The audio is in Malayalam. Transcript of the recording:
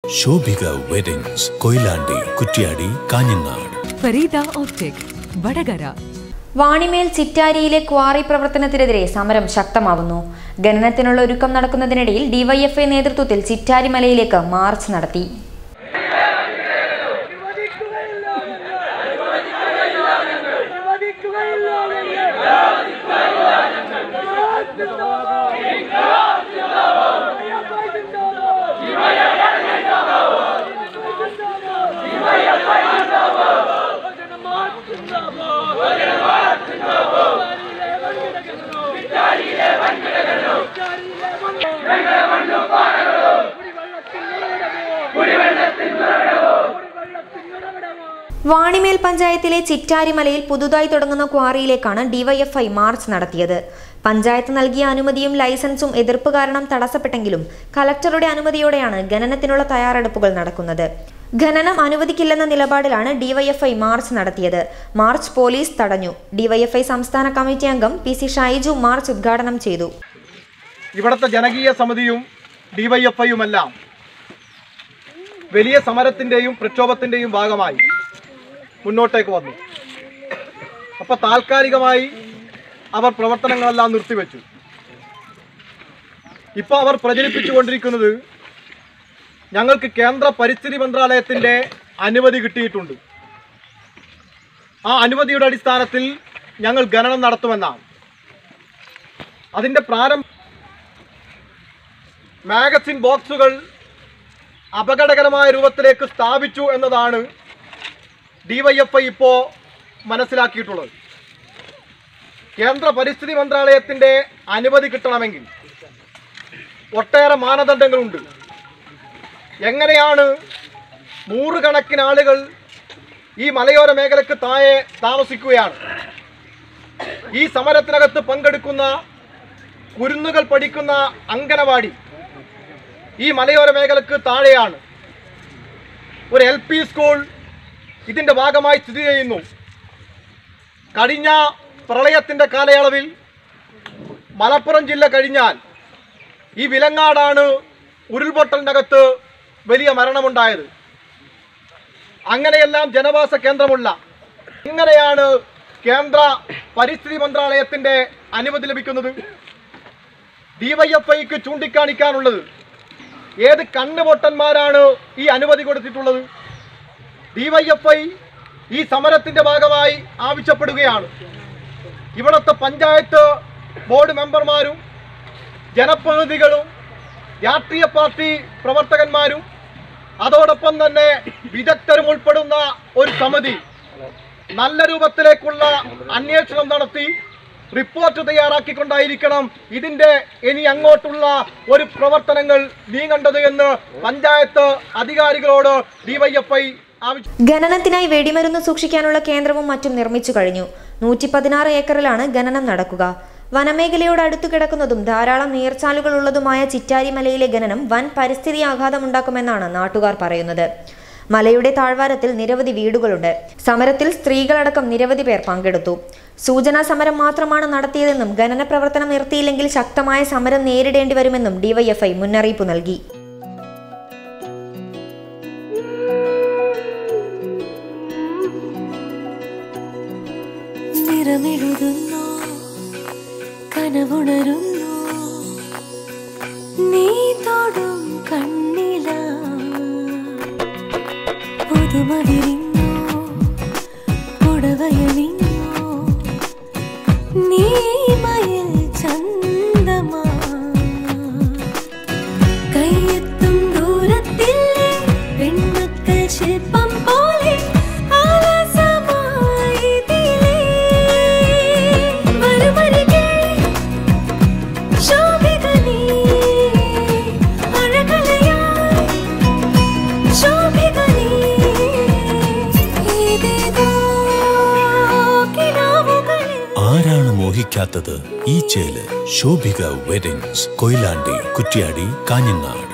ശോഭിക വെഡിങ്സ് കൊയിലാണ്ടി കുറ്റ്യാടി കാഞ്ഞങ്ങാട് ഫരീദ ഓപ്റ്റിക് വടകര വാണിമേൽ ചിറ്റാരിയിലെ ക്വാറി പ്രവർത്തനത്തിനെതിരെ സമരം ശക്തമാവുന്നു ഖനനത്തിനുള്ള ഒരുക്കം നടക്കുന്നതിനിടയിൽ ഡിവൈഎഫ്ഐ നേതൃത്വത്തിൽ ചിറ്റാരി മലയിലേക്ക് മാർച്ച് നടത്തി വാണിമേൽ പഞ്ചായത്തിലെ ചിറ്റാരിമലയിൽ പുതുതായി തുടങ്ങുന്ന ക്വാറിയിലേക്കാണ് ഡിവൈഎഫ്ഐ മാർച്ച് നടത്തിയത് പഞ്ചായത്ത് നൽകിയ അനുമതിയും ലൈസൻസും എതിർപ്പ് കാരണം തടസ്സപ്പെട്ടെങ്കിലും കലക്ടറുടെ അനുമതിയോടെയാണ് ഖനനത്തിനുള്ള തയ്യാറെടുപ്പുകൾ നടക്കുന്നത് ഖനനം അനുവദിക്കില്ലെന്ന നിലപാടിലാണ് ഡിവൈഎഫ്ഐ മാർച്ച് നടത്തിയത് മാർച്ച് പോലീസ് തടഞ്ഞു ഡിവൈഎഫ്ഐ സംസ്ഥാന കമ്മിറ്റി അംഗം പി സി ഷൈജു മാർച്ച് ഉദ്ഘാടനം ചെയ്തു ഇവിടുത്തെ ജനകീയ സമിതിയും ഡിവൈഎഫ്ഐയുമെല്ലാം വലിയ സമരത്തിൻ്റെയും പ്രക്ഷോഭത്തിൻ്റെയും ഭാഗമായി മുന്നോട്ടേക്ക് വന്നു അപ്പോൾ താൽക്കാലികമായി അവർ പ്രവർത്തനങ്ങളെല്ലാം നിർത്തിവെച്ചു ഇപ്പോൾ അവർ പ്രചരിപ്പിച്ചുകൊണ്ടിരിക്കുന്നത് ഞങ്ങൾക്ക് കേന്ദ്ര പരിസ്ഥിതി മന്ത്രാലയത്തിൻ്റെ അനുമതി കിട്ടിയിട്ടുണ്ട് ആ അനുമതിയുടെ അടിസ്ഥാനത്തിൽ ഞങ്ങൾ ഖനനം നടത്തുമെന്നാണ് അതിൻ്റെ പ്രാരംഭ മാഗസിൻ ബോക്സുകൾ അപകടകരമായ രൂപത്തിലേക്ക് സ്ഥാപിച്ചു എന്നതാണ് ഡിവൈഎഫ്ഐ ഇപ്പോൾ മനസ്സിലാക്കിയിട്ടുള്ളത് കേന്ദ്ര പരിസ്ഥിതി മന്ത്രാലയത്തിൻ്റെ അനുമതി കിട്ടണമെങ്കിൽ ഒട്ടേറെ മാനദണ്ഡങ്ങളുണ്ട് എങ്ങനെയാണ് നൂറുകണക്കിന് ആളുകൾ ഈ മലയോര മേഖലയ്ക്ക് താഴെ താമസിക്കുകയാണ് ഈ സമരത്തിനകത്ത് പങ്കെടുക്കുന്ന കുരുന്നുകൾ പഠിക്കുന്ന അങ്കനവാടി ഈ മലയോര മേഖലക്ക് താഴെയാണ് ഒരു എൽ പി സ്കൂൾ ഇതിൻ്റെ ഭാഗമായി സ്ഥിതി ചെയ്യുന്നു കഴിഞ്ഞ പ്രളയത്തിൻ്റെ കാലയളവിൽ മലപ്പുറം ജില്ല കഴിഞ്ഞാൽ ഈ വിലങ്ങാടാണ് ഉരുൾപൊട്ടലിനകത്ത് വലിയ മരണമുണ്ടായത് അങ്ങനെയെല്ലാം ജനവാസ കേന്ദ്രമുള്ള ഇങ്ങനെയാണ് കേന്ദ്ര പരിസ്ഥിതി മന്ത്രാലയത്തിൻ്റെ അനുമതി ലഭിക്കുന്നത് ഡിവൈഎഫ്ഐക്ക് ചൂണ്ടിക്കാണിക്കാനുള്ളത് ഏത് കണ്ണുപൊട്ടന്മാരാണ് ഈ അനുമതി കൊടുത്തിട്ടുള്ളത് ഡിവൈഎഫ്ഐ ഈ സമരത്തിന്റെ ഭാഗമായി ആവശ്യപ്പെടുകയാണ് ഇവിടുത്തെ പഞ്ചായത്ത് ബോർഡ് മെമ്പർമാരും ജനപ്രതിനിധികളും രാഷ്ട്രീയ പാർട്ടി പ്രവർത്തകന്മാരും അതോടൊപ്പം തന്നെ വിദഗ്ധരും ഉൾപ്പെടുന്ന ഒരു സമിതി നല്ല രൂപത്തിലേക്കുള്ള അന്വേഷണം നടത്തി റിപ്പോർട്ട് തയ്യാറാക്കിക്കൊണ്ടായിരിക്കണം ഇതിന്റെ ഇനി അങ്ങോട്ടുള്ള ഒരു പ്രവർത്തനങ്ങൾ നീങ്ങേണ്ടത് എന്ന് പഞ്ചായത്ത് അധികാരികളോട് ഡിവൈഎഫ്ഐ ആവശ്യം ഖനനത്തിനായി വെടിമരുന്ന് സൂക്ഷിക്കാനുള്ള കേന്ദ്രവും മറ്റും നിർമ്മിച്ചു കഴിഞ്ഞു നൂറ്റി പതിനാറ് ഏക്കറിലാണ് ഖനനം നടക്കുക വനമേഖലയോട് അടുത്തു കിടക്കുന്നതും ധാരാളം നീർച്ചാലുകൾ ഉള്ളതുമായ ചിറ്റാരി മലയിലെ ഖനനം വൻ പരിസ്ഥിതി ആഘാതമുണ്ടാക്കുമെന്നാണ് നാട്ടുകാർ പറയുന്നത് മലയുടെ താഴ്വാരത്തിൽ നിരവധി വീടുകളുണ്ട് സമരത്തിൽ സ്ത്രീകളടക്കം നിരവധി പേർ പങ്കെടുത്തു സൂചനാ സമരം മാത്രമാണ് നടത്തിയതെന്നും ഖനന പ്രവർത്തനം നിർത്തിയില്ലെങ്കിൽ ശക്തമായ സമരം നേരിടേണ്ടി വരുമെന്നും ഡിവൈഎഫ്ഐ മുന്നറിയിപ്പ് നൽകി നിറമെഴുതുന്നു കനവുണരുന്നു നീ തൊടും കണ്ണില പുതുമ വിരിഞ്ഞു പുടവയണിഞ്ഞു നീ മയിൽ ചന്തമാ കയ്യെത്തും ദൂരത്തിൽ പെൺമക്കൾ ശില്പം പോലെ ആലസമായി ഇതിലേ വരുമരികെ ശോഭിക നീ അഴകലയായി ശോഭിക നീ ഇതേതോ കിനാവുകളിൽ ആരാണ് മോഹിക്കാത്തത് ഈ ചേല് ശോഭിക വെഡിങ്സ് കൊയിലാണ്ടി കുറ്റ്യാടി കാഞ്ഞങ്ങാട്